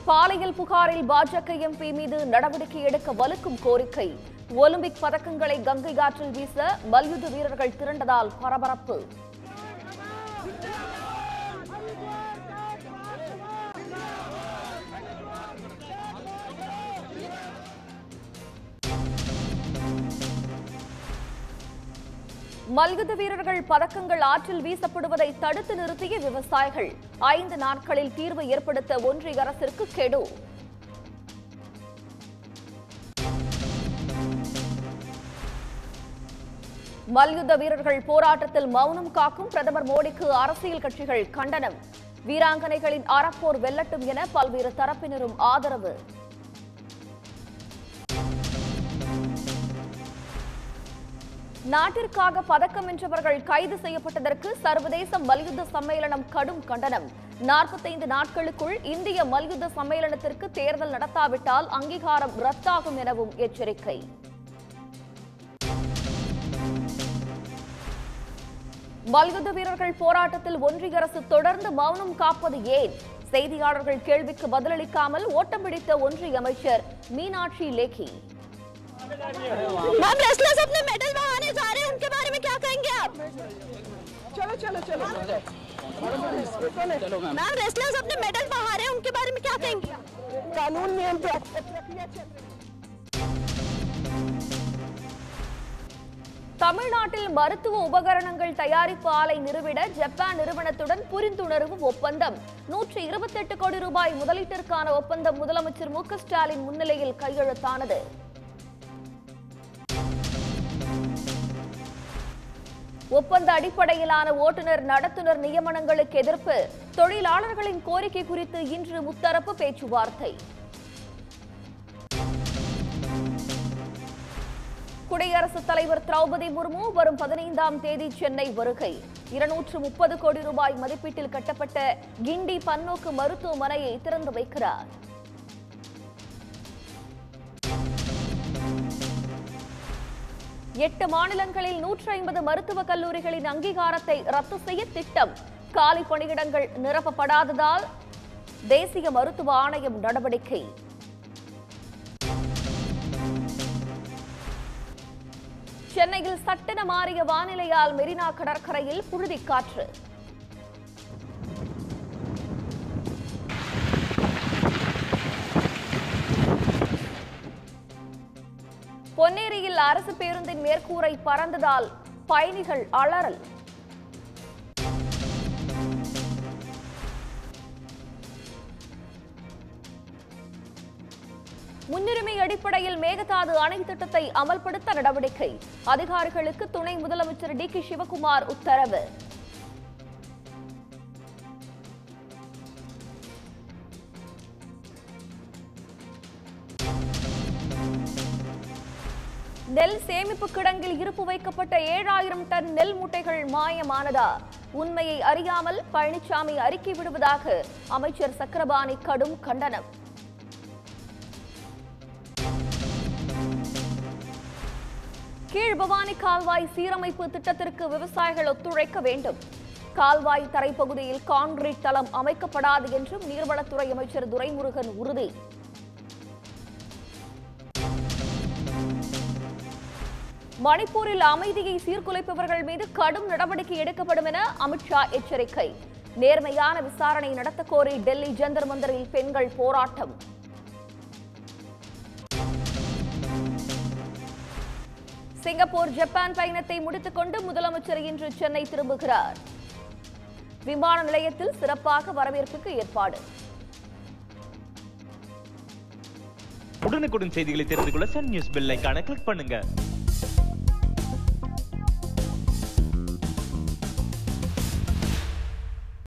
பாலியல் புகாரில் பாஜக எம்பி மீது நடவடிக்கை எடுக்க வலுக்கும் கோரிக்கை ஒலிம்பிக் பதக்கங்களை கங்கை ஆற்றில் வீச மல்யுத்த வீரர்கள் திரண்டதால் பரபரப்பு மல்யுத்த வீரர்கள் பதக்கங்கள் ஆற்றில் வீசப்படுவதை தடுத்து நிறுத்திய விவசாயிகள் ஐந்து நாட்களில் தீர்வு ஏற்படுத்த ஒன்றிய அரசிற்கு கெடு மல்யுத்த வீரர்கள் போராட்டத்தில் மௌனம் காக்கும் பிரதமர் மோடிக்கு அரசியல் கட்சிகள் கண்டனம் வீராங்கனைகளின் அறப்போர் வெல்லட்டும் என பல்வேறு தரப்பினரும் ஆதரவு நாட்டிற்காக பதக்கம் வென்றவர்கள் கைது செய்யப்பட்டதற்கு சர்வதேச மல்யுத்த சம்மேளனம் கடும் கண்டனம் நாற்பத்தைந்து நாட்களுக்குள் இந்திய மல்யுத்த சம்மேளனத்திற்கு தேர்தல் நடத்தாவிட்டால் அங்கீகாரம் ரத்தாகும் எனவும் எச்சரிக்கை மல்யுத்த வீரர்கள் போராட்டத்தில் ஒன்றிய அரசு தொடர்ந்து மௌனம் காப்பது ஏன் செய்தியாளர்கள் கேள்விக்கு பதிலளிக்காமல் ஓட்டம் பிடித்த ஒன்றிய அமைச்சர் மீனாட்சி லேக்கி मैम रेसलर्स अपने मेडल बहाने जा रहे हैं उनके बारे में क्या कहेंगे आप चलो चलो चलो मैम रेसलर्स अपने मेडल बहा रहे हैं उनके बारे में क्या कहेंगे कानून नियम पे प्रक्रिया चल रही தமிழ்நாட்டில் மருத்துவ உபகரணங்கள் தயாரிப்பு ஆலை நிறுவிட ஜப்பான் நிறுவனத்துடன் புரிந்துணர்வு ஒப்பந்தம் நூற்றி இருபத்தெட்டு கோடி ரூபாய் முதலீட்டிற்கான ஒப்பந்தம் முதலமைச்சர் மு க ஸ்டாலின் முன்னிலையில் கையெழுத்தானது ஒப்பந்த அடிப்படையிலான ஓட்டுநர் நடத்துனர் நியமனங்களுக்கு எதிர்ப்பு தொழிலாளர்களின் கோரிக்கை குறித்து இன்று முத்தரப்பு பேச்சுவார்த்தை குடியரசுத் தலைவர் திரௌபதி முர்மு வரும் பதினைந்தாம் தேதி சென்னை வருகை இருநூற்று முப்பது கோடி ரூபாய் மதிப்பீட்டில் கட்டப்பட்ட கிண்டி பன்னோக்கு மருத்துவமனையை திறந்து வைக்கிறார் எட்டு மாநிலங்களில் நூற்றி ஐம்பது மருத்துவக் கல்லூரிகளின் அங்கீகாரத்தை ரத்து செய்ய திட்டம் காலி பணியிடங்கள் நிரப்பப்படாததால் தேசிய மருத்துவ ஆணையம் நடவடிக்கை சென்னையில் சட்டென மாறிய வானிலையால் மெரினா கடற்கரையில் புழுதிக் காற்று பொன்னேரியில் அரசு பேருந்தின் மேற்கூரை பறந்ததால் பயணிகள் அலறல் முன்னுரிமை அடிப்படையில் மேகதாது அணை திட்டத்தை அமல்படுத்த நடவடிக்கை அதிகாரிகளுக்கு துணை முதலமைச்சர் டி கே சிவகுமார் உத்தரவு நெல் சேமிப்பு கிடங்கில் இருப்பு வைக்கப்பட்ட ஏழாயிரம் டன் நெல் மூட்டைகள் மாயமானதா உண்மையை அறியாமல் பழனிசாமி அறிக்கை விடுவதாக அமைச்சர் சக்கரபாணி கடும் கண்டனம் கீழ் பவானி கால்வாய் சீரமைப்பு திட்டத்திற்கு விவசாயிகள் ஒத்துழைக்க வேண்டும் கால்வாய் தரைப்பகுதியில் கான்கிரீட் தளம் அமைக்கப்படாது என்றும் நீர்வளத்துறை அமைச்சர் துரைமுருகன் உறுதி மணிப்பூரில் அமைதியை சீர்குலைப்பவர்கள் மீது கடும் நடவடிக்கை எடுக்கப்படும் என அமித்ஷா எச்சரிக்கை நேர்மையான விசாரணை நடத்த கோரி டெல்லி ஜந்தர் மந்தரில் பெண்கள் போராட்டம் சிங்கப்பூர் ஜப்பான் பயணத்தை முடித்துக் கொண்டு முதலமைச்சர் இன்று சென்னை திரும்புகிறார் விமான நிலையத்தில் சிறப்பாக வரவேற்புக்கு ஏற்பாடு உடனுக்குடன் செய்திகளை தெரிந்து கொள்ள சன் நியூஸ் பெல் ஐகானை கிளிக் பண்ணுங்க